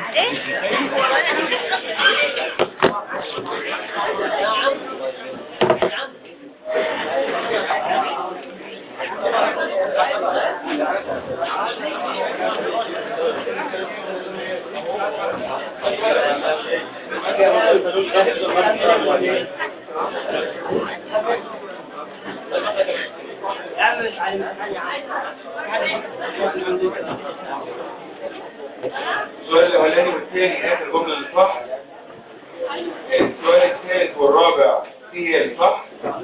السؤال الاولاني والثاني اخر جمله اللي صح السؤال الثالث والرابع هي اللي صح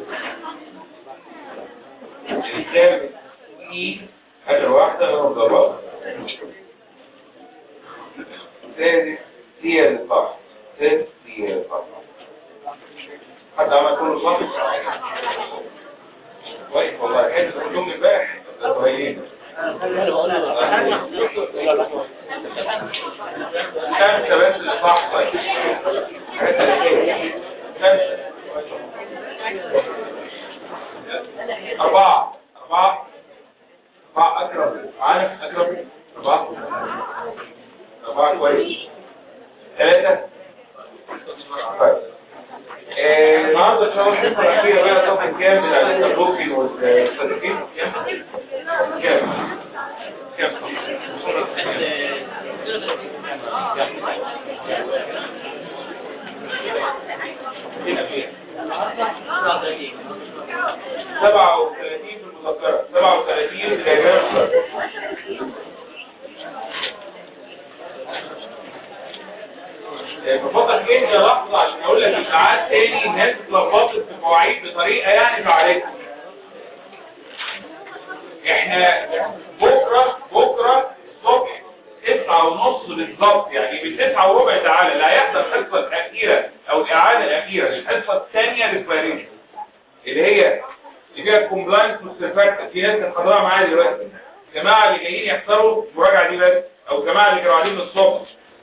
الخامس اي اخر واحده انا مضربات السادس هي اللي صح السادس هي اللي صح حد عمل كله صح كويس والله حلو كلهم امبارح ده كويسين خمسة بس اللي صح طيب خمسة أربعة أربعة أربعة أكرم عارف أكرم أربعة أربعة كويس ثلاثة طيب آه، النهارده ان شاء الله الحصه الاخيره بقى صفحه كام من على البوكين والصديقين كام كام كام سبعة وثلاثين في المذكرة سبعة وثلاثين في الإجابة بفضل انت لحظة عشان اقول لك ساعات تاني الناس اتلخبطت في المواعيد بطريقة يعني فعلتها احنا بكرة بكرة الصبح تسعة ونص بالظبط يعني من تسعة وربع تعالى اللي هيحضر الحصة الأخيرة أو الإعادة الأخيرة للحصة الثانية للفاريش اللي هي اللي فيها الكومبلاينس والسيرفاكت في ناس كانت حاضرها معايا دلوقتي الجماعة اللي جايين يحضروا المراجعة دي بس أو الجماعة اللي كانوا قاعدين من الصبح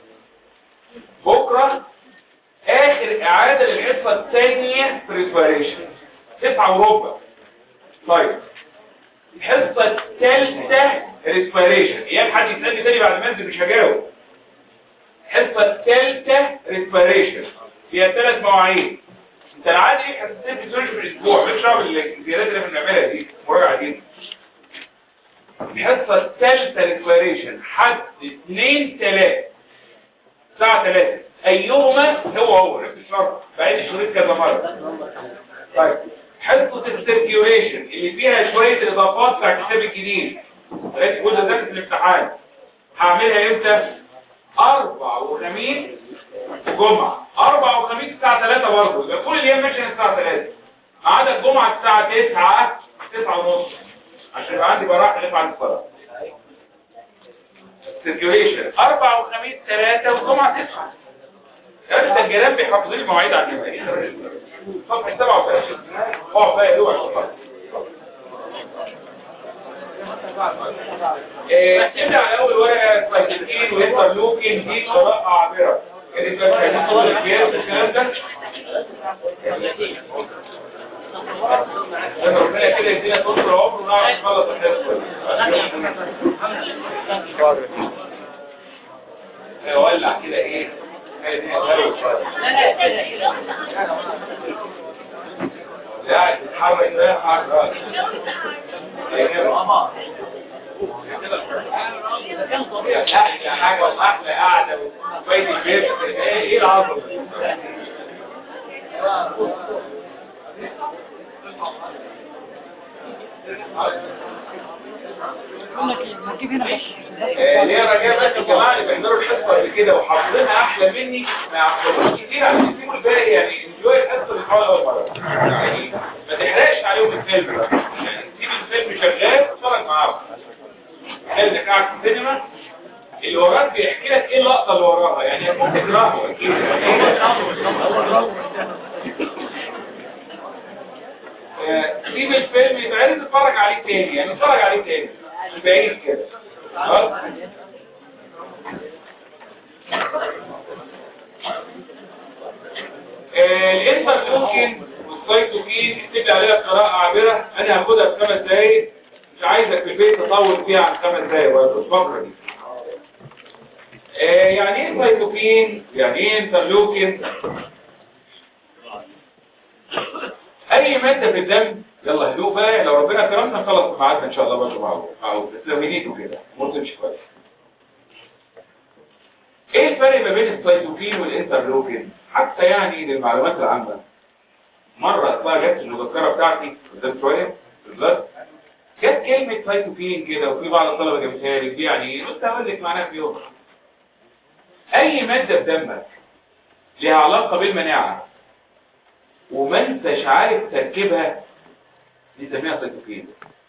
بكرة آخر إعادة للحصة الثانية في الريسبيريشن تسعة وربع طيب الحصة الثالثة ريسبيريشن ايام حد يسألني تاني بعد ما انزل مش هجاوب الحصة الثالثة ريسبيريشن فيها ثلاث مواعيد انت العادي حصتين في في الاسبوع مش شعب الزيادات اللي بنعملها دي مراجعة دي الحصة الثالثة ريسبيريشن حد اثنين ثلاثة الساعة 3 ايهما هو هو نفس الشرط بعيد الشريط كذا مرة طيب حصة السيركيوليشن اللي فيها شوية الاضافات بتاع الكتاب الجديد لقيت جزء ذاكرة الامتحان هعملها امتى؟ اربع وخميس وجمعة اربع وخميس الساعة 3 برضه يبقى كل الايام ماشية الساعة 3 ما عدا الجمعة الساعة 9 9 ونص عشان يبقى عندي براحة اللي بعد الصلاة سيركيوليشن اربع وخميس ثلاثة وجمعة تسعة انت الجيران بيحافظوا لي مواعيد على الجمعية صفحة 37 اقعد بقى يا دوب عشان نبدأ على أول ورقة سايكلين وانترلوكين دي قراءة عابرة كانت بس هنقول الكياس الكلام ده لما ربنا كده يدينا طول عمر ونعرف نخلص الحصة ولع كده ايه لا تتحرك ده حرك احلى حاجه واحلى قاعده وبيت البيت ايه العظمه ليه رجاء بس الجماعه اللي بيحضروا الحصه قبل كده وحافظينها احلى مني ما يحفظوش كتير عشان يسيبوا الباقي يعني انجوي الحصه اللي حاول اول مره يعني ما تحرقش عليهم الفيلم ده يعني سيب الفيلم شغال واتفرج معاهم انك قاعد في السينما اللي وراك بيحكي لك ايه اللقطه اللي وراها يعني ممكن تكرهه اكيد سيب الفيلم يبقى عايز تتفرج عليه تاني يعني اتفرج عليه تاني مش بعيد كده خلاص الانترلوكين والسايتوكين اكتب لي عليها قراءة عابرة انا هاخدها في خمس دقايق مش عايزك في البيت تطول فيها عن خمس دقايق ولا الفترة دي آه يعني ايه سايتوكين يعني ايه انترلوكين اي ماده في الدم يلا هدوء بقى لو ربنا كرمنا نخلص ميعادنا ان شاء الله برضه معه معه بس لو هديتوا كده ما تمشي كويس ايه الفرق ما بين السايتوكين والانترلوكين حتى يعني للمعلومات العامه مره اطلع جت المذكره بتاعتي قدام شويه في البلد جت كلمه سايتوكين كده وفي بعض الطلبه جابتها لي دي يعني ايه قلت هقول لك معناها في يوم اي ماده في دمك ليها علاقه بالمناعه وما انتش عارف تركيبها نسميها سيتوكين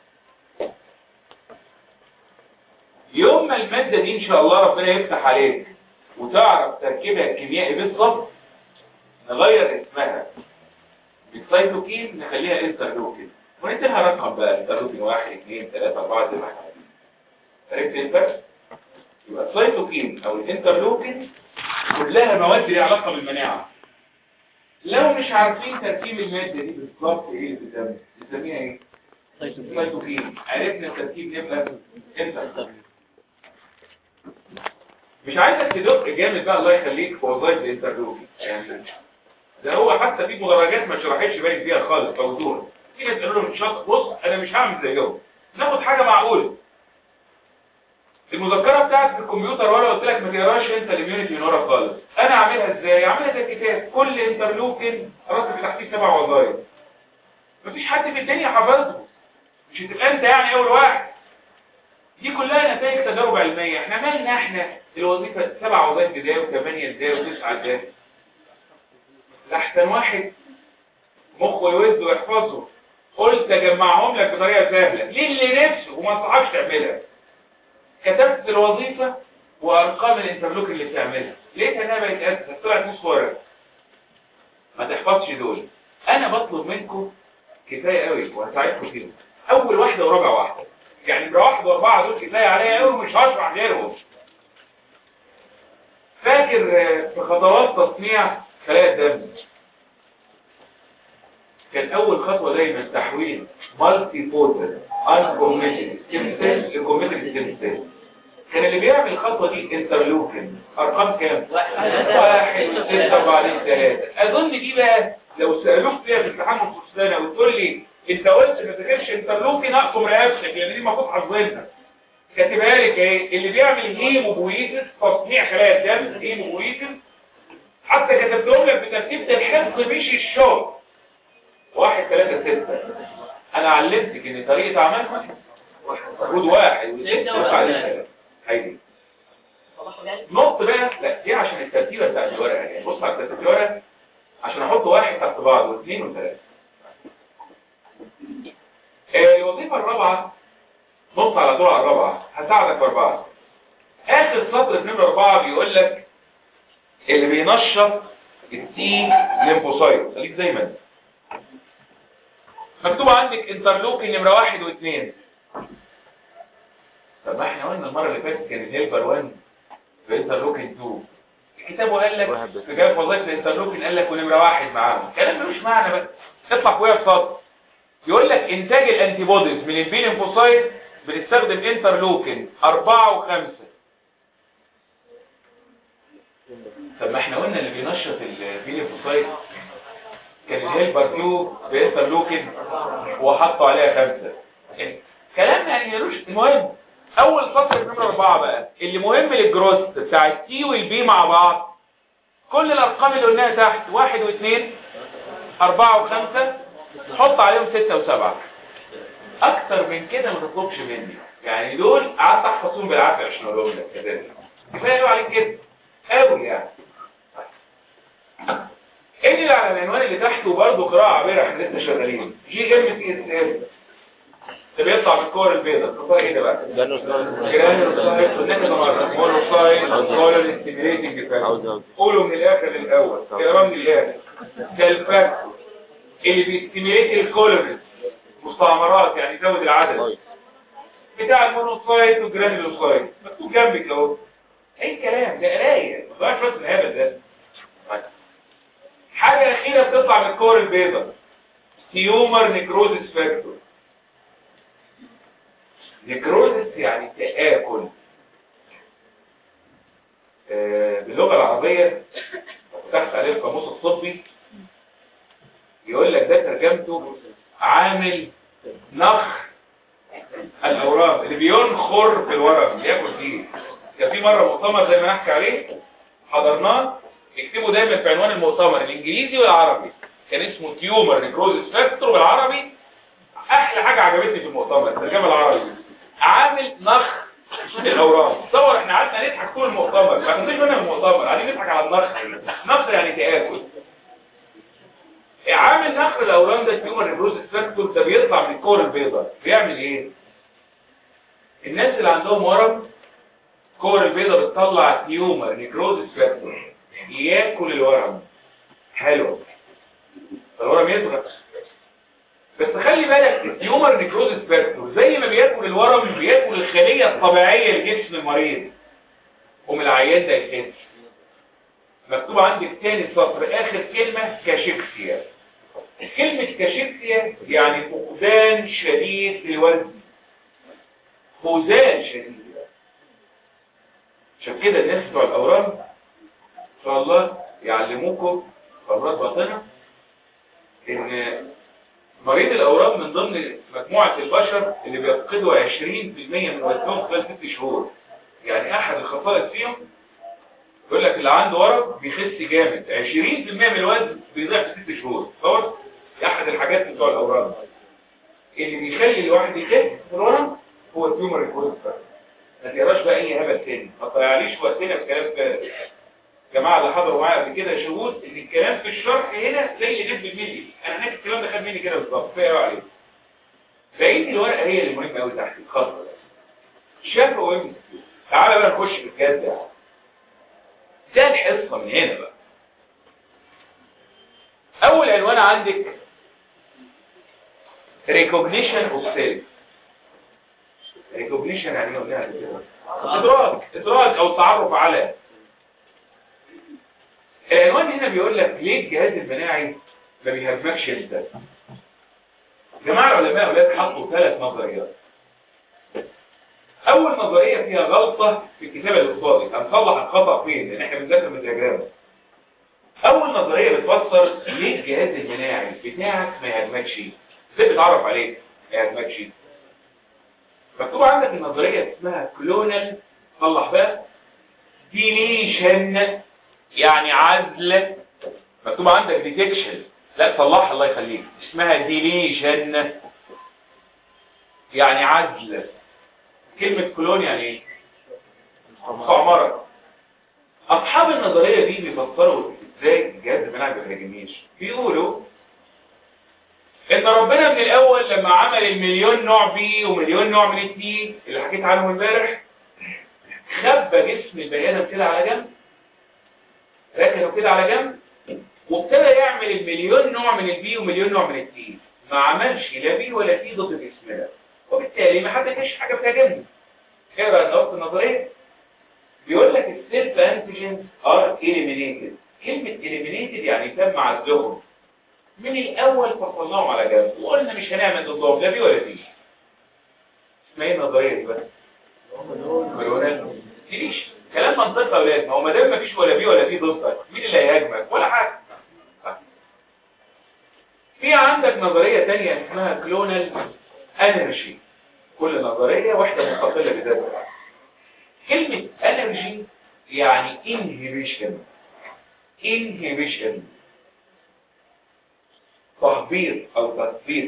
يوم ما المادة دي ان شاء الله ربنا يفتح عليك وتعرف تركيبها الكيميائي بالظبط نغير اسمها السيتوكين نخليها انترلوكين ونديلها رقم بقى انترلوكين واحد اثنين ثلاثة اربعة زي ما احنا عارفين عرفت الفرق؟ يبقى السيتوكين او الانترلوكين كلها مواد ليها علاقة بالمناعة لو مش عارفين تركيب المادة دي بالظبط ايه اللي في الدم نسميها ايه؟ سيتوكين عرفنا التركيب نبقى انت مش عايزك تدق جامد بقى الله يخليك في وظائف الانترلوكين يعني ده هو حتى في مدرجات ما شرحتش بالك فيها خالص فوتوها في ناس قالوا لهم شاطر بص انا مش هعمل زيهم ناخد حاجه معقوله المذكره بتاعتك في الكمبيوتر ورا قلت لك ما تقراش انت الاميونيتي من ورا خالص انا اعملها ازاي اعملها زي الكتاب كل انترلوكين راتب تحتيه سبع وظائف مفيش حد في الدنيا حافظهم مش هتبقى انت يعني اول واحد دي كلها نتائج تجارب علميه احنا مالنا احنا الوظيفه سبع وظائف بدايه وثمانيه بدايه وتسعه بدايه احسن واحد مخه يوز ويحفظه قلت اجمعهم لك بطريقه سهله ليه اللي نفسه وما صحابش تعملها كتبت الوظيفة وارقام الانترلوك اللي بتعملها لقيتها انها بقت اسهل طلعت نص ورقه ما تحفظش دول انا بطلب منكم كفايه قوي وهساعدكم فيهم اول واحده ورابع واحده يعني نمره واحد واربعه دول كفايه عليا قوي ومش هشرح غيرهم فاكر في خطوات تصنيع خلايا الدم كان اول خطوه دايما تحويل مالتي بوتر ان كوميتد ستيم سيل لكوميتد ستيم سيل كان اللي بيعمل الخطوه دي انترلوكين ارقام كام واحد وستة وبعدين ثلاثة اظن دي بقى لو سالوك فيها في امتحان نص السنه وتقول لي انت قلت ما تذاكرش انترلوكين اقطم رقبتك لان دي المفروض حافظينها كاتبها لك ايه اللي بيعمل هيموبويتس تصنيع خلايا الدم هيموبويتس حتى كتبتهم لك بترتيب الحفظ مش الشغل واحد ثلاثة ستة انا علمتك ان طريقة عملها المفروض واحد وستة وبعدين ثلاثة هيدي نقط بقى لا دي عشان الترتيبة بتاعت الورقة يعني بص على ترتيب الورقة عشان احط واحد تحت بعض واثنين وثلاثة آه، الوظيفة الرابعة نص على طول على الرابعة هساعدك في أربعة آخر سطر في نمرة أربعة بيقول لك اللي بينشط التي ليمفوسايت خليك زي ما انت مكتوب عندك انترلوكين نمرة واحد واثنين طب ما احنا قلنا المرة اللي فاتت كان الهيلبر 1 في انترلوكين 2 الكتاب قال لك في جاب وظيفة الانترلوكين قال لك ونمرة واحد معاهم كلام ملوش معنى بقى اطلع فوقيها بسطر يقول لك انتاج الانتي بوديز من البي ليمفوسايت بنستخدم انترلوكين أربعة وخمسة طب ما احنا قلنا اللي بينشط البي ليمفوسايت كان الهيلبر 2 بانترلوكين وحطوا عليها خمسة كلام يعني ملوش المهم اول سطر في نمرة اربعة بقى اللي مهم للجروث بتاع التي والبي مع بعض كل الارقام اللي قلناها تحت واحد واثنين اربعة وخمسة حط عليهم ستة وسبعة اكتر من كده ما تطلبش مني يعني دول قعدت احفظهم بالعافية عشان اقولهم لك كذلك كفايه قوي عليك كده قوي يعني ايه اللي على العنوان اللي تحته برضه قراءة عبيرة احنا لسه شغالين جي ام سي اس ام ده بيطلع بالكور البيضاء الكور ايه ده بقى جرانيولوسايت قلنا كده مره مونوسايت كولون ستيميليتنج قولوا من الاخر للاول اقرا من الاخر كالفاكت اللي بيستيميليت الكولون مستعمرات يعني يزود العدد بتاع المونوسايت والجرانيولوسايت مكتوب جنبك اهو اي كلام ده قرايه ما تضيعش وقت الهبل ده حاجه اخيره بتطلع من الكور البيضاء تيومر نيكروزيس فاكتور نيكروزيس يعني تآكل آه، باللغة العربية تحت عليه القاموس الطبي يقول لك ده ترجمته عامل نخ الاورام اللي بينخر في الورم بياكل فيه كان في مره مؤتمر زي ما نحكي عليه حضرناه اكتبوا دايما في عنوان المؤتمر الانجليزي والعربي كان اسمه تيومر نيكروزيس فاكتور بالعربي احلى حاجه عجبتني في المؤتمر الترجمه العربي عامل نخ الاورام تصور احنا قعدنا نضحك طول المؤتمر ما كنتش منها المؤتمر قاعدين نضحك على النخ نخ يعني تاكل عامل نخر الاورام ده تيومر نيكروزيس فاكتور ده بيطلع من الكور البيضاء بيعمل ايه الناس اللي عندهم ورم كور البيضاء بتطلع تيومر نيكروزيس فاكتور ياكل الورم حلو الورم يصغر بس خلي بالك التيومر نيكروزيس فاكتور زي ما بياكل الورم بياكل الخليه الطبيعيه لجسم المريض ومن العيان ده يخف مكتوب عندك تاني سطر اخر كلمه كاشيكسيا كلمه كاشيكسيا يعني فقدان شديد للوزن خزان شديد عشان كده الناس بتوع الاورام ان شاء الله يعلموكم خبرات باطنه ان مريض الاورام من ضمن مجموعه البشر اللي بيفقدوا 20% من وزنهم خلال 6 شهور يعني احد الخصائص فيهم يقول لك اللي عنده ورم بيخس جامد 20% من الوزن بيضيع في 6 شهور تصور احد الحاجات بتوع الاورام اللي بيخلي الواحد يخس في الورم هو التيومر الكويس ما تقراش بقى اي هبل تاني ما تضيعليش وقتنا في كلام في الجماعه اللي حضروا معايا قبل كده شهود ان الكلام في الشرح هنا زي اللي جاب الملي انا هناك الكلام ده خد مني كده بالظبط كفايه قوي عليه بقيه الورقه هي اللي مهمه قوي تحت الخط شاف مهم تعالى بقى نخش في الجد يعني ده الحصه من هنا بقى اول عنوان عندك recognition of self recognition يعني ايه قلناها قبل كده ادراك ادراك او التعرف على العنوان هنا بيقول لك ليه الجهاز المناعي ما بيهاجمكش انت جماعه العلماء اولاد حطوا ثلاث نظريات اول نظريه فيها غلطه في الكتابه الاقتصادي هنصلح الخطا فين لان احنا بنذاكر من الدياجرام اول نظريه بتفسر ليه الجهاز المناعي بتاعك ما يهاجمكش ازاي بتعرف عليك ما يهاجمكش مكتوب عندك النظريه اسمها كلونال صلح بقى ديليشن يعني عزل مكتوب عندك ديتكشن لا صلحها الله يخليك اسمها ديليشن يعني عزل كلمة كلون يعني ايه مستعمرة اصحاب النظرية دي بيفسروا ازاي الجهاز المناعي ما بيهاجمنيش بيقولوا ان ربنا من الاول لما عمل المليون نوع بي ومليون نوع من التي اللي حكيت عنهم امبارح خبى جسم البني ادم كده على جنب ركنه كده على جنب وابتدى يعمل المليون نوع من البي ومليون نوع من التي ما عملش لا بي ولا تي ضد جسمنا وبالتالي ما حدش حاجه بتهاجمنا ايه بقى النقطه النظريه بيقول لك السيلف انتيجنز ار اليمينيتد كلمه اليمينيتد يعني تم عزلهم من الاول فصلناهم على جنب وقلنا مش هنعمل ضدهم لا بي ولا تي اسمها ايه النظريه دي بقى كلونال تليش كلام منطقي يا اولاد ما هو ما دام مفيش ولا بي ولا تي ضدك مين اللي هيهاجمك ولا حاجه في عندك نظريه ثانيه اسمها كلونال انرجي كل نظريه واحده مستقله بذاتها كلمه انرجي يعني انهبيشن انهبيشن تهبيط او تثبيط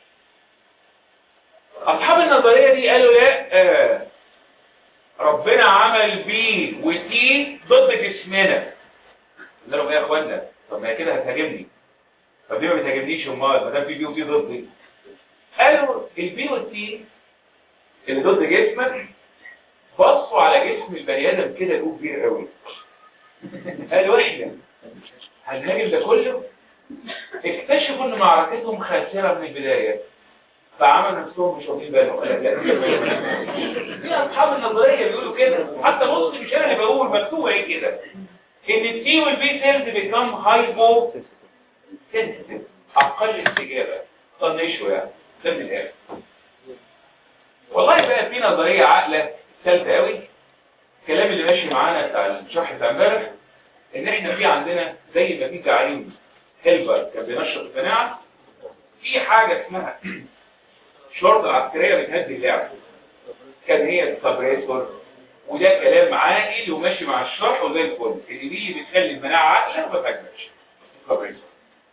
اصحاب النظريه دي قالوا لا آه ربنا عمل بي وتي ضد جسمنا قلنا لهم ايه يا اخوانا طب ما هي كده هتهاجمني طب ليه ما بتهاجمنيش امال ما دام في بي وتي ضدي قالوا البي والتي اللي ضد جسمك بصوا على جسم البني ادم كده له كبير قوي قالوا احنا هنهاجم ده كله اكتشفوا ان معركتهم خاسره من البدايه فعملوا نفسهم مش واخدين بالهم قال لك لا في اصحاب النظريه بيقولوا كده حتى بص مش انا اللي بقول مكتوب ايه كده ان التي والبي سيلز بيكم هايبو سنسيتيف اقل استجابه طنشوا يعني ده من الاخر والله بقى في نظريه عاقله ثالثه قوي الكلام اللي ماشي معانا بتاع الشرح بتاع امبارح ان احنا في عندنا زي ما في تعليم هيلبر كان بينشط المناعه في حاجه اسمها الشرطه العسكريه بتهدي اللعب كان هي السبريسور وده كلام عاقل وماشي مع الشرح وزي الفل اللي دي بتخلي المناعه عاقله وما تهاجمش السبريسور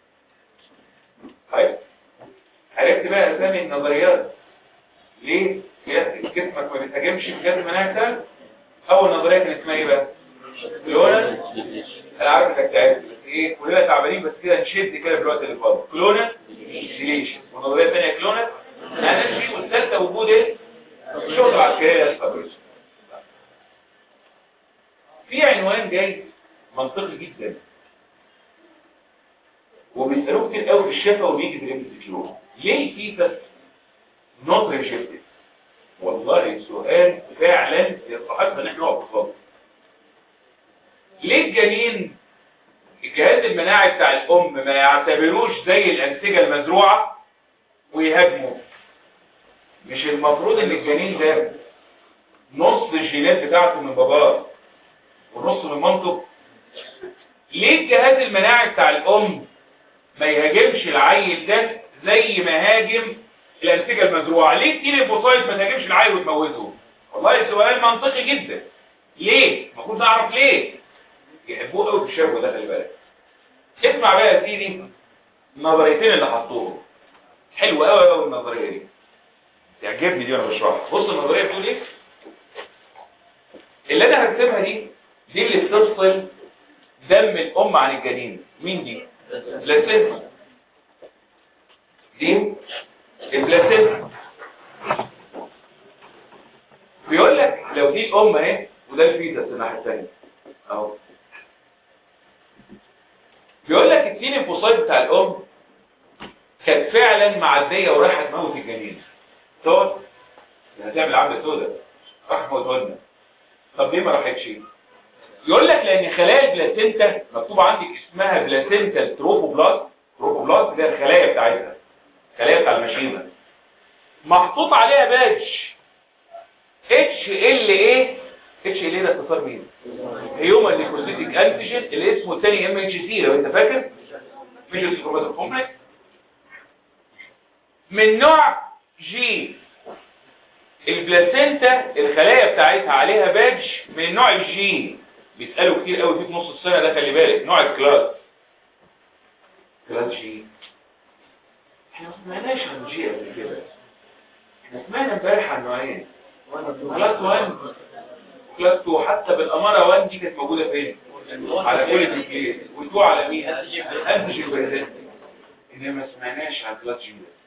طيب عرفت بقى اسامي النظريات ليه جسمك ما بيتهاجمش في جهاز المناعه بتاعك اول نظريه كانت اسمها ايه بقى كلونال انا عارف انك تعبت بس ايه كلنا تعبانين بس كده نشد كده في الوقت اللي فاضل كلونال ديليشن والنظريه الثانيه كلونال انرجي والثالثه وجود ايه الشغل العسكريه للسبريسور في عنوان جاي منطقي جدا وبيسالوه كتير قوي في الشفا وبيجي في الام كيو ليه الفيتس نوت ريجكتد والله سؤال فعلا يستحق ان احنا نقف قصاده ليه الجنين الجهاز المناعي بتاع الام ما يعتبروش زي الانسجه المزروعه ويهاجموا مش المفروض ان الجنين ده نص الجينات بتاعته من باباه ونص من مامته ليه الجهاز المناعي بتاع الام ما يهاجمش العيل ده زي ما هاجم الانسجه المزروعه ليه التيليفوسايت ما تهاجمش العيل وتموته والله سؤال منطقي جدا ليه المفروض نعرف ليه يحبوه قوي في الشاب ده خلي بالك اسمع بقى يا سيدي النظريتين اللي حطوهم حلوه قوي قوي النظريه دي تعجبني دي وانا بشرحها بص النظريه بتقول ايه اللي انا هرسمها دي دي اللي بتفصل دم الام عن الجنين مين دي بلاسينتا دي البلاسينتا بيقول لك لو دي الام اهي وده الفيتس الناحيه الثانيه اهو بيقول لك التين انفصال بتاع الام كانت فعلا معديه ورايحه تموت الجنين تقعد هتعمل عمله سودا راح تموت لنا طب ليه ما راحتش يقول لك لان خلايا البلاسينتا مكتوب عندك اسمها بلاسينتا تروفوبلاست تروفوبلاست اللي هي الخلايا بتاعتها الخلايا بتاع المشيمه محطوط عليها بادج اتش ال ايه اتش ال ايه ده اختصار مين هيومن ليكوسيتيك انتيجين اللي اسمه الثاني ام اتش سي لو انت فاكر ميجوس كروماتين كومبلكس من نوع جي البلاسينتا الخلايا بتاعتها عليها بادج من نوع الجي بيسالوا كتير قوي في نص السنه ده خلي بالك نوع الكلاس كلاس جي احنا ما سمعناش عن جي قبل كده احنا سمعنا امبارح عن نوعين كلاس 1 كلاس 2 حتى بالاماره 1 دي كانت موجوده فين على كل النيوكليس و2 على مين انتيجين بريزنت انما ما سمعناش عن كلاس جي ده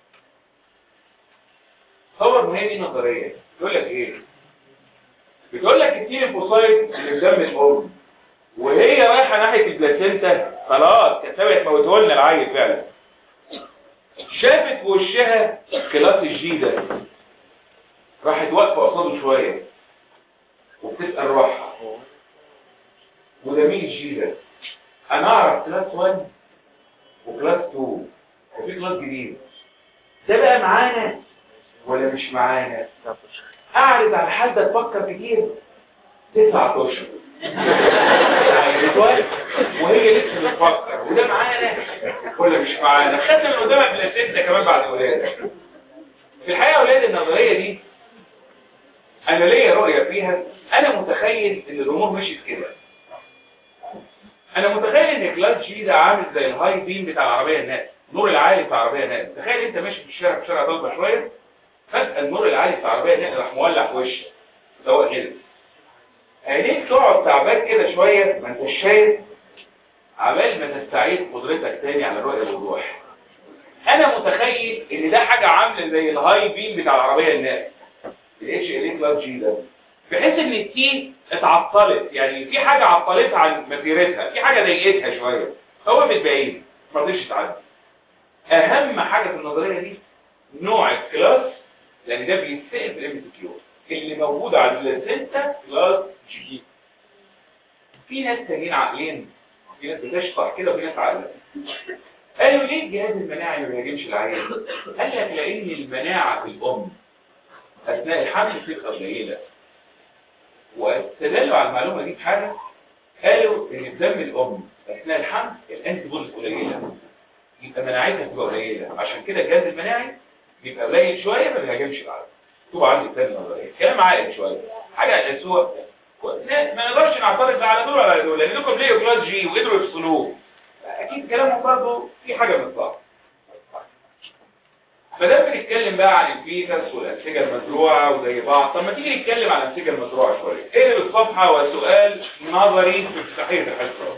تصور ان هي دي نظريه يقول لك ايه بتقول لك التيليفوسايت اللي في دم الام وهي رايحه ناحيه البلاسينتا خلاص كانت ناويه تموته لنا العيل فعلا شافت في وشها كلاس الجي ده راحت واقفه قصاده شويه وبتسال روحها وده مين الجي ده انا اعرف كلاس 1 وكلاس 2 وفي كلاس جديد ده بقى معانا ولا مش معانا اعرض على حد تفكر كتير تسعة اشهر يعني بتوقف وهي لسه بتفكر وده معانا ولا مش معانا خدنا من قدامك بلاسينتا كمان بعد ولادك في الحقيقه يا اولاد النظريه دي انا ليا رؤيه فيها انا متخيل ان الامور مشيت كده انا متخيل ان كلاس جي ده عامل زي الهاي بيم بتاع العربيه الناس النور العالي بتاع العربيه الناس تخيل انت ماشي في الشارع في شارع ضلمه شويه فجأة النور العالي بتاع العربية هنا راح مولع في وشك سواء كده عينيك تقعد تعبان كده شوية ما انت شايف عمال ما تستعيد قدرتك تاني على الرؤية بوضوح انا متخيل ان ده حاجة عاملة زي الهاي بيم بتاع العربية الناس الاتش ال كلاس جي ده بحيث ان التي اتعطلت يعني في حاجة عطلتها عن مسيرتها في حاجة ضايقتها شوية هو من بعيد ما رضيش تعدي اهم حاجة في النظرية دي نوع الكلاس لان ده بيتسال في الام كيو اللي موجود على البلاسينتا كلاس جي في ناس تانيين عاقلين في ناس بتشطح كده وفي ناس عاقله قالوا ليه الجهاز المناعي ما بيهاجمش العيان قال لك لان المناعه في الام اثناء الحمل بتبقى قليله واستدلوا على المعلومه دي بحاجه قالوا ان في دم الام اثناء الحمل الانتي بوديز قليله يبقى مناعتها تبقى قليله عشان كده الجهاز المناعي بيبقى قليل شويه ما بيهاجمش العدد تبقى عندي ثاني نظريه كلام عاقل شويه حاجه سوى ما نقدرش نعترض لا على دول ولا على دول لان دول ليه كلاس جي وقدروا يفصلوه اكيد كلامهم برضه في حاجه من الصح فده بنتكلم بقى عن الفيتس والانسجه المزروعه وزي بعض طب ما تيجي نتكلم عن الانسجه المزروعه شويه ايه اللي بالصفحه وسؤال نظري في افتتاحيه الحصه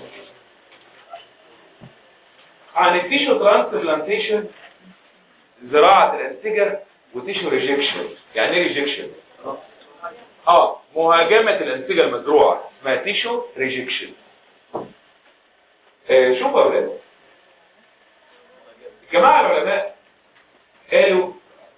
عن التيشو ترانسبلانتيشن زراعه الانسجه وتيشو ريجكشن يعني ايه ريجكشن اه مهاجمه الانسجه المزروعه اسمها تيشو ريجكشن آه شوفوا يا اولاد الجماعه العلماء قالوا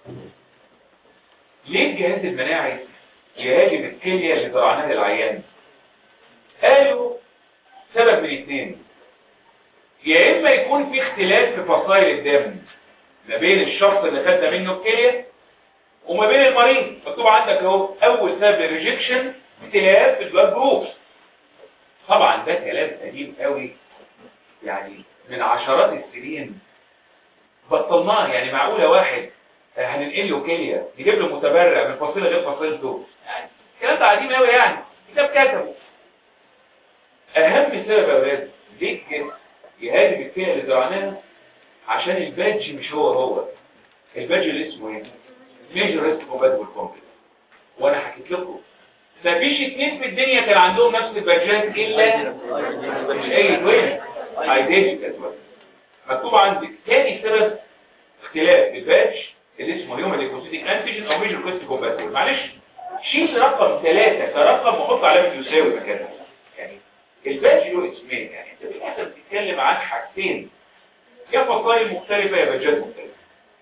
ليه الجهاز المناعي يهاجم الكليه اللي زرعناها للعيان قالوا سبب من اثنين يا اما يكون في اختلاف في فصائل الدم ما بين الشخص اللي خدنا منه الكليه وما بين المريض مكتوب عندك اهو اول سبب الريجكشن اختلاف في البلاد جروبس طبعا ده كلام قديم قوي يعني من عشرات السنين بطلناه يعني معقولة واحد هننقل له كلية نجيب له متبرع من فصيلة غير فصيلته يعني الكلام ده قديم قوي يعني كتاب كتبه اهم سبب يا ولاد ليه الجسم يهاجم الكلية اللي زرعناها عشان البادج مش هو هو البادج اللي اسمه ايه ميجر ريسك كومباتبل كومبلكس وانا حكيت لكم مفيش اتنين في الدنيا كان عندهم نفس البادجات الا مش اي توين ايدنتيكال مكتوب عندك تاني سبب اختلاف البادج اللي اسمه هيومن ليكوسيتيك انتيجين او ميجر كوست كومباتبل معلش شيل رقم ثلاثة كرقم وحط علامة يساوي مكانها يعني البادج له اسمين يعني انت في الاخر بتتكلم عن حاجتين يا فصائل مختلفة يا بادجات مختلفة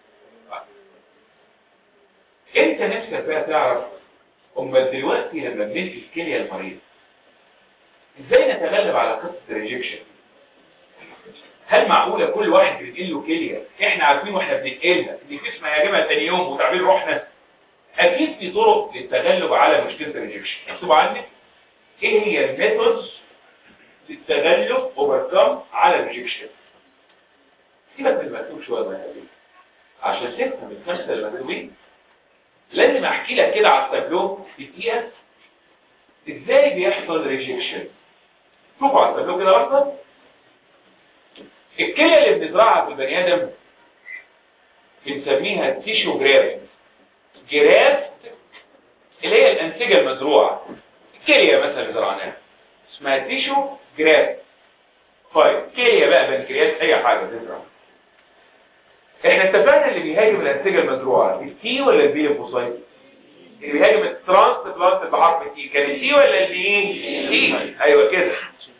انت نفسك بقى تعرف امال دلوقتي لما بننقل الكليه المريض ازاي نتغلب على قصه الريجكشن هل معقوله كل واحد بننقل له كليه احنا عارفين واحنا بننقلها ان في اسمها هيجيبها ثاني يوم وتعبير روحنا اكيد في طرق للتغلب على مشكله الريجكشن مكتوب عندك ايه هي الميثودز للتغلب اوفركم على الريجكشن سيبك من المكتوب شويه بقى عشان تفهم الخمسه المكتوبين لازم احكي لك كده على التابلو في دقيقه ازاي بيحصل ريجكشن شوفوا على التابلو كده لحظه الكليه اللي بنزرعها في البني ادم بنسميها تيشو جراف جراف اللي هي الانسجه المزروعه الكليه مثلا اللي زرعناها اسمها تيشو جراف طيب كليه بقى بنكرياس اي حاجه تزرع احنا اتفقنا اللي بيهاجم الانسجه المزروعه التي ولا البي ليمفوسايت اللي بيهاجم الترانس بلانت بحرف التي كان التي ولا البي تي ايوه كده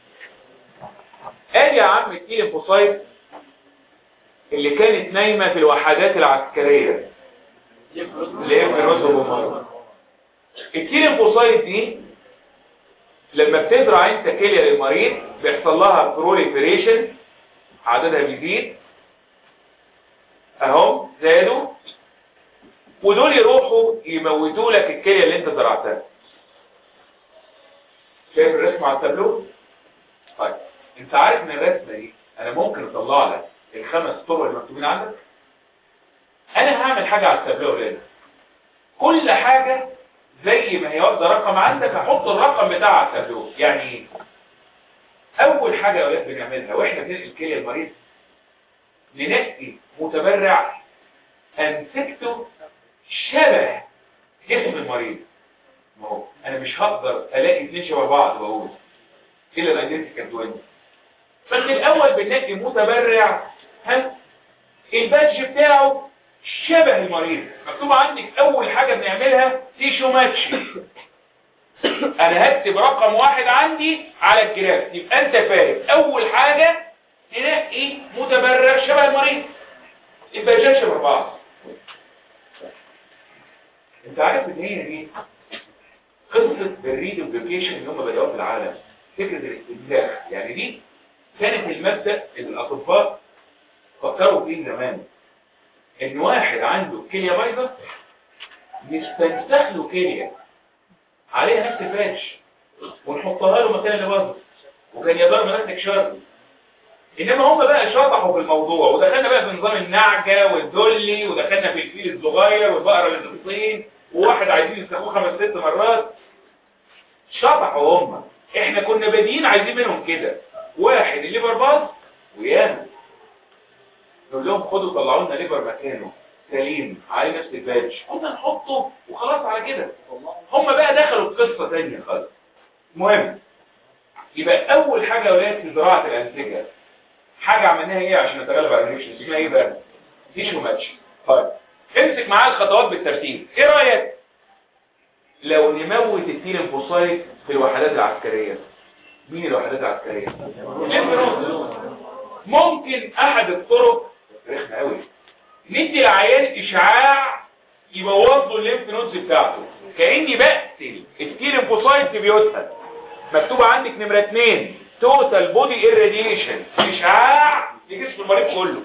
ادي يا عم التي ليمفوسايت اللي كانت نايمه في الوحدات العسكريه اللي هي في الرسل التي ليمفوسايت دي لما بتزرع انت كليه للمريض بيحصل لها بروليفريشن عددها بيزيد اهو زادوا ودول يروحوا يموتوا لك الكليه اللي انت زرعتها شايف الرسمه على التابلو طيب انت عارف من الرسمه دي انا ممكن اطلع لك الخمس طرق المكتوبين عندك انا هعمل حاجه على التابلو هنا كل حاجه زي ما هي واخده رقم عندك هحط الرقم بتاعها على التابلو يعني ايه اول حاجه يا ولاد بنعملها واحنا بننقل الكليه المريض ننقي متبرع انسجته شبه جسم المريض ما هو انا مش هقدر الاقي اثنين شبه بعض واقول الا الايدنتيكال توين بس الاول بنلاقي متبرع ها البادج بتاعه شبه المريض مكتوب عندك اول حاجه بنعملها تيشو ماتش انا هكتب رقم واحد عندي على الجراف يبقى انت فاهم اول حاجه تلاقي متبرع شبه المريض الباجات شبه بعض انت عارف ان هي دي قصة الريدوبليكيشن اللي هم بدأوها في العالم فكرة الاستنساخ يعني دي كانت المبدأ اللي الأطباء فكروا فيه زمان ان واحد عنده كلية بيضة يستنسخ له كلية عليها نفس الباتش ونحطها له مكان اللي باظت وكان يقدر مناسك شر انما هم بقى شطحوا في الموضوع ودخلنا بقى في نظام النعجة والدولي ودخلنا في الفيل الصغير والبقرة للقصين وواحد عايزين يسخوه خمس ست مرات شطحوا هم احنا كنا بادئين عايزين منهم كده واحد الليفر باظ ويانا نقول لهم خدوا طلعوا لنا ليفر مكانه سليم عليه نفس البادج قلنا نحطه وخلاص على كده هم بقى دخلوا في قصة تانية خالص المهم يبقى اول حاجة يا ولاد في زراعة الانسجة حاجة عملناها ايه عشان نتغلب على الريكشن اسمها ايه بقى تيشو ماتش طيب امسك معايا الخطوات بالترتيب ايه رأيك لو نموت التيل انفوسايت في الوحدات العسكرية مين الوحدات العسكرية ممكن احد الطرق رخمة قوي ندي العيان اشعاع يبوظ له الليمف نودز بتاعته كاني بقتل التيل انفوسايت في بيوتها مكتوب عندك نمرة 2 توتال بودي irradiation اشعاع لجسم المريض كله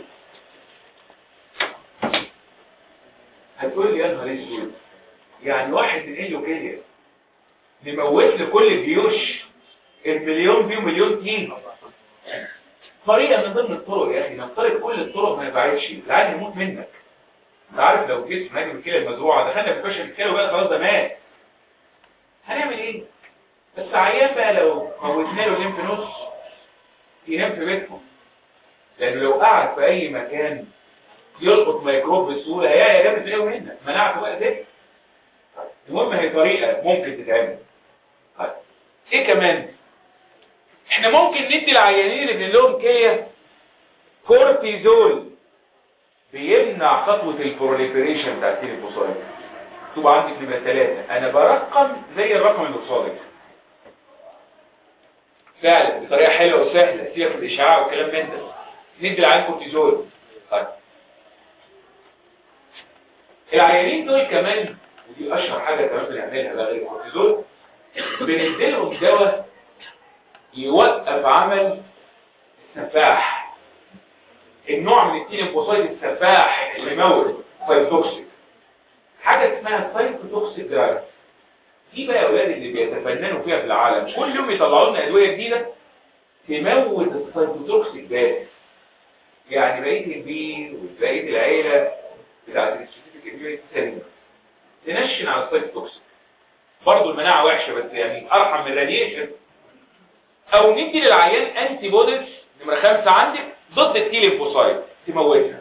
هتقول لي يا نهار اسود يعني واحد تنقل له كده نموت له كل الجيوش المليون فيه مليون تيم طريقة من ضمن الطرق يا اخي نفترض كل الطرق ما نفعتش العيان يموت منك انت عارف لو جسم هاجم الكلى المزروعه دخلنا في فشل الكلى وبقى خلاص ده مات هنعمل ايه بس عيان بقى لو موتنا له ليمف نص ينام في بيتهم لانه لو قعد في اي مكان يلقط ميكروب بسهوله يا يا جامد تلاقيه منك مناعته بقى زي المهم هي طريقه ممكن تتعمل طيب ايه كمان احنا ممكن ندي العيانين اللي لهم كليه كورتيزول بيمنع خطوه البروليفريشن بتاع التيليفوسايت مكتوب عندك نمره ثلاثة انا برقم زي الرقم اللي قصادك فعلا بطريقه حلوه وسهله سيبك من الاشعاع والكلام من ده ندي العيان كورتيزول طيب العيانين دول كمان ودي اشهر حاجه كمان بنعملها بقى غير الكورتيزول بنديلهم دواء يوقف عمل السفاح النوع من التيليفوسايت السفاح اللي يموت سايتوكسيك حاجه اسمها سايتوكسيك دراج دي بقى يا اولاد اللي بيتفننوا فيها في العالم كل يوم يطلعوا لنا ادويه جديده تموت السايتوتوكسيك بس يعني بقيه البي وبقيه العيله بتاعت السبيسيفيك اميونيتي سليمه تنشن على السايتوتوكسيك برضه المناعه وحشه بس يعني ارحم من الراديشن او ندي للعيان انتي بوديز نمره خمسة عندك ضد التيليفوسايت تموتها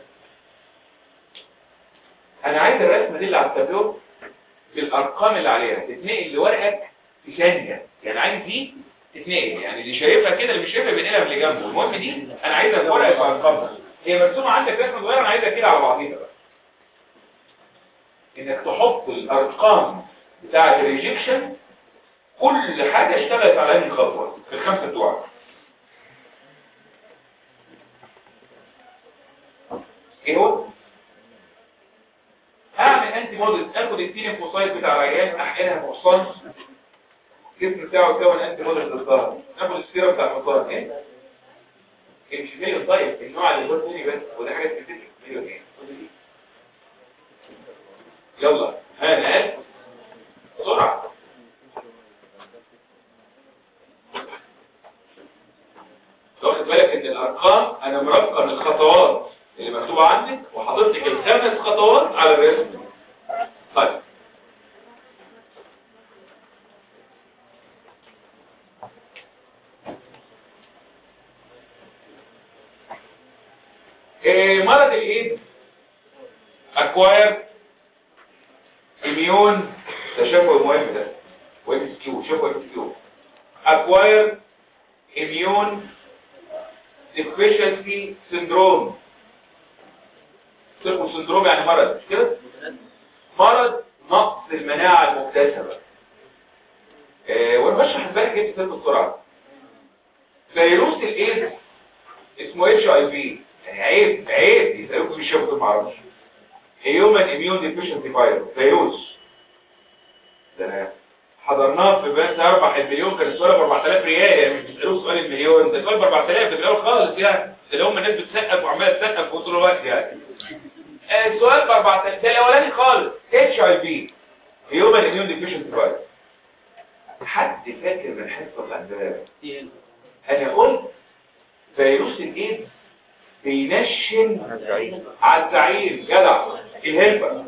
انا عايز الرسمه دي اللي على التابلو بالارقام اللي عليها تتنقل لورقك في ثانيه يعني عايز دي تتنقل يعني اللي شايفها كده اللي مش شايفها بينقلها من اللي جنبه المهم دي انا عايزها في ورقه بارقامها هي مرسومه عندك رسمه صغيره انا عايزها كده على بعضيها بقى انك تحط الارقام بتاعه الريجكشن كل حاجه اشتغلت على هذه الخطوه في الخمسه بتوعك ايه هو هعمل انتي موديل اخد التيليفوسايت بتاع العيان احقنها في حصان الجسم بتاعه يكون انتي موديل ضدها ناخد السيره بتاع الحصان ايه ايه مش مليون طيب النوع اللي هو الثاني بس وده حاجه سبيسيفيك مليون ايه يلا ها نقل بسرعه واخد بالك ان الارقام انا مرقم الخطوات اللي مكتوبه عندك وحاطط لك الخمس خطوات على الرسم طيب إيه مرض الايد اكواير اميون ده شافه المهم ده وام اس كيو شافه ام اس كيو اكواير اميون deficiency syndrome سيركو سندروم يعني مرض مش كده مرض نقص المناعة المكتسبة آه وانا بشرح امبارح جبت سيركو بسرعة فيروس الايدز اسمه اتش اي في يعني عيب عيب يسألوكم في الشبكة ما اعرفش هيومن اميون ديفيشنسي فيروس فيروس ده انا حضرناه في بس اربح المليون كان السؤال ب 4000 ريال يعني مش بيسالوه سؤال المليون ده سؤال ب 4000 ده الاول خالص يعني اللي هم الناس بتسقف وعماله تسقف طول الوقت يعني السؤال ب 4000 ده الاولاني خالص اتش اي في هيومن اميون ديفيشنسي فيروس حد فاكر من حصه الانباب انا قلت فيروس الايدز بينشن على الزعيم جدع الهيلبر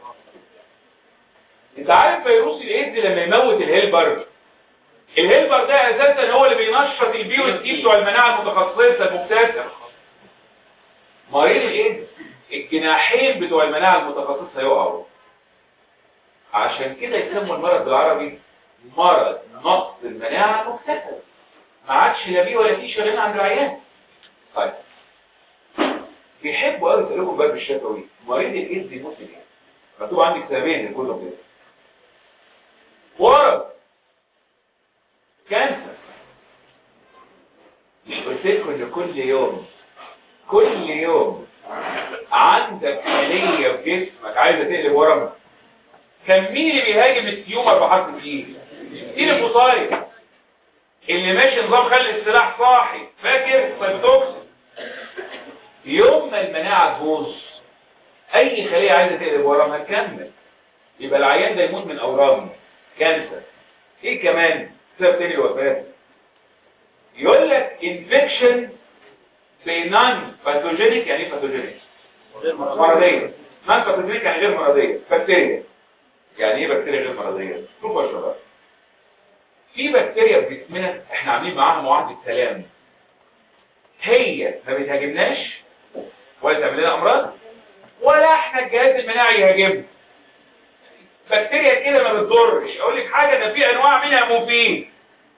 انت عارف فيروس الايدز لما يموت الهيلبر الهيلبر ده اساسا هو اللي بينشط البيو تي بتوع المناعه المتخصصه المبتسم مريض الايدز الجناحين بتوع المناعه المتخصصه يقعوا عشان كده يسموا المرض بالعربي مرض نقص المناعه المكتسب ما عادش لا بيه ولا تي شغالين عند العيان طيب بيحبوا قوي يسالوكم باب الشفوي مريض الايدز يموت من ايه مكتوب عندك سببين لكل كده ورم كانسر مش قلت لكم ان كل يوم كل يوم عندك خليه في جسمك عايزه تقلب ورم كان مين اللي بيهاجم التيومر بحرف الايه كتير الفصائل اللي ماشي نظام خلي السلاح صاحي فاكر سايبوتوكسين يوم ما المناعه تبوظ اي خليه عايزه تقلب ورم هتكمل يبقى العيان ده يموت من اورام كانسر ايه كمان سبب تاني الوفاه يقول لك انفكشن بنان باثوجينيك يعني ايه باثوجينيك مرضيه نان باثوجينيك يعني غير مرضيه بكتيريا يعني ايه بكتيريا غير مرضيه شوفوا يا شباب في بكتيريا في جسمنا احنا عاملين معاها معاهده سلام هي ما بتهاجمناش ولا تعمل لنا امراض ولا احنا الجهاز المناعي يهاجمنا بكتيريا كده ما بتضرش اقول لك حاجه ده في انواع منها مفيد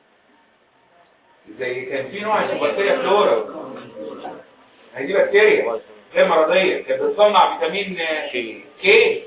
زي كان في نوع اسمه بكتيريا فلورا هي دي بكتيريا غير مرضيه كانت بتصنع فيتامين كي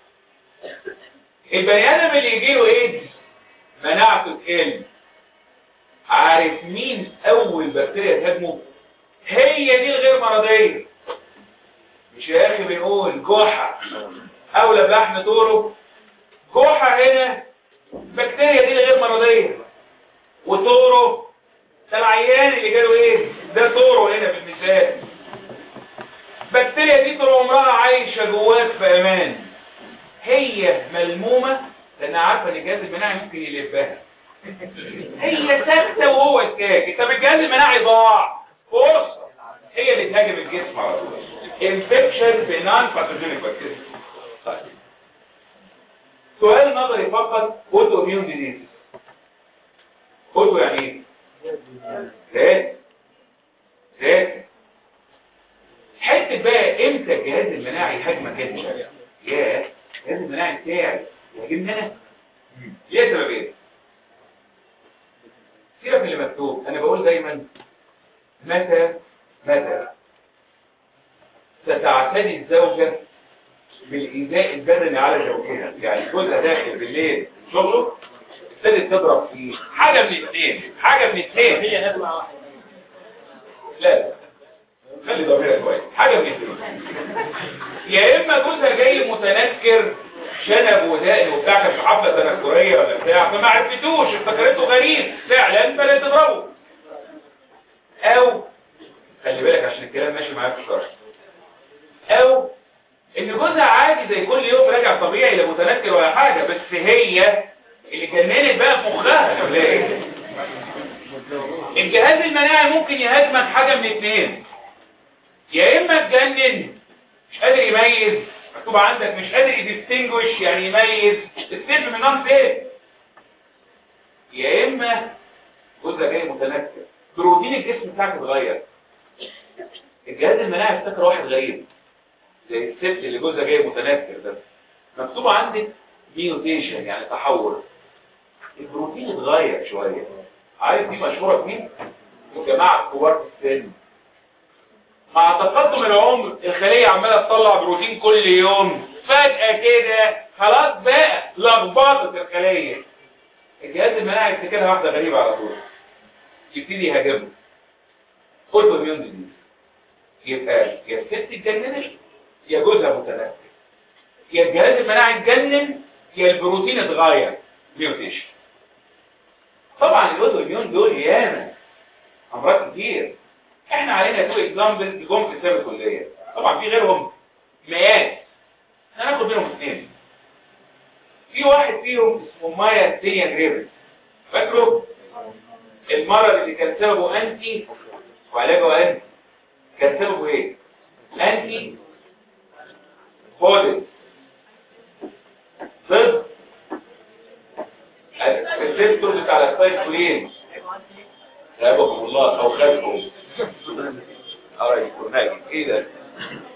البني ادم اللي يجي له ايدز مناعته تقل عارف مين اول بكتيريا تهاجمه هي دي الغير مرضيه مش يا اخي بنقول جحا اولى بلحم طوره جحا هنا بكتيريا دي الغير مرضيه وطوره ده العيان اللي جاله ايه ده طوره هنا في المثال بكتيريا دي طول عمرها عايشه جواك في امان هي ملمومه لانها عارفه ان الجهاز المناعي ممكن يلفها هي ثابته وهو ساكت طب الجهاز المناعي ضاع فرصه هي اللي تهاجم الجسم على طول انفكشن بنان باثوجينيك بكتيريا طيب سؤال نظري فقط اوتو اميون ديزيز اوتو يعني ايه ذات ذات حته بقى امتى الجهاز المناعي هاجمك انت يا الجهاز المناعي بتاعي يهاجمني انا ليه سببين سيبك من اللي مكتوب انا بقول دايما متى متى ستعتني الزوجة بالإيذاء البدني على زوجها يعني جوزها داخل بالليل شغله ابتدت تضرب فيه حاجة من الاثنين حاجة من الاثنين هي نجمة واحدة لا لا خلي ضميرك كويس حاجة من الاثنين يا اما جوزها جاي متنكر شنب ودقن وبتاع كان في حفله تنكريه ولا بتاع فما عرفتوش افتكرته غريب فعلا فلا تضربه او خلي بالك عشان الكلام ماشي معايا في الشرح او ان جوزها عادي زي كل يوم راجع طبيعي لا متنكر ولا حاجه بس هي اللي جننت بقى في مخها ولا ايه الجهاز المناعي ممكن يهاجمك حاجه من اتنين يا اما تجنن مش قادر يميز مكتوب عندك مش قادر يدستنجوش يعني يميز السلب من نون فين يا اما جزء جاي متنكر بروتين الجسم بتاعك اتغير الجهاز المناعي افتكر واحد غريب زي الست اللي جوزها جاي متنكر ده مكتوب عندك ميوتيشن يعني تحول البروتين اتغير شويه عارف دي مشهوره بمين؟ الجماعه الكبار في السن مع تقدم العمر الخلية عمالة تطلع بروتين كل يوم فجأة كده خلاص بقى لخبطت الخلية الجهاز المناعي يفتكرها واحدة غريبة على طول يبتدي يهاجمه اوتو اميون ديزيز يبقى يا الست اتجننت يا جوزها متنكر يا الجهاز المناعي اتجنن يا البروتين اتغير ميوتيشن طبعا الاوتو اميون دول ياما امراض كتير احنا علينا تو اكزامبل جم في السنه الكليه طبعا في غيرهم مئات هناخد منهم اثنين في واحد فيهم اسمه مايا تينيان ريفز فاكره المرض اللي كان سببه انتي وعلاجه انتي كان سببه ايه انتي بودي ضد الريسبتور بتاع السايكلين رابكم الله او خلفهم قرايبكم هاجي ايه ده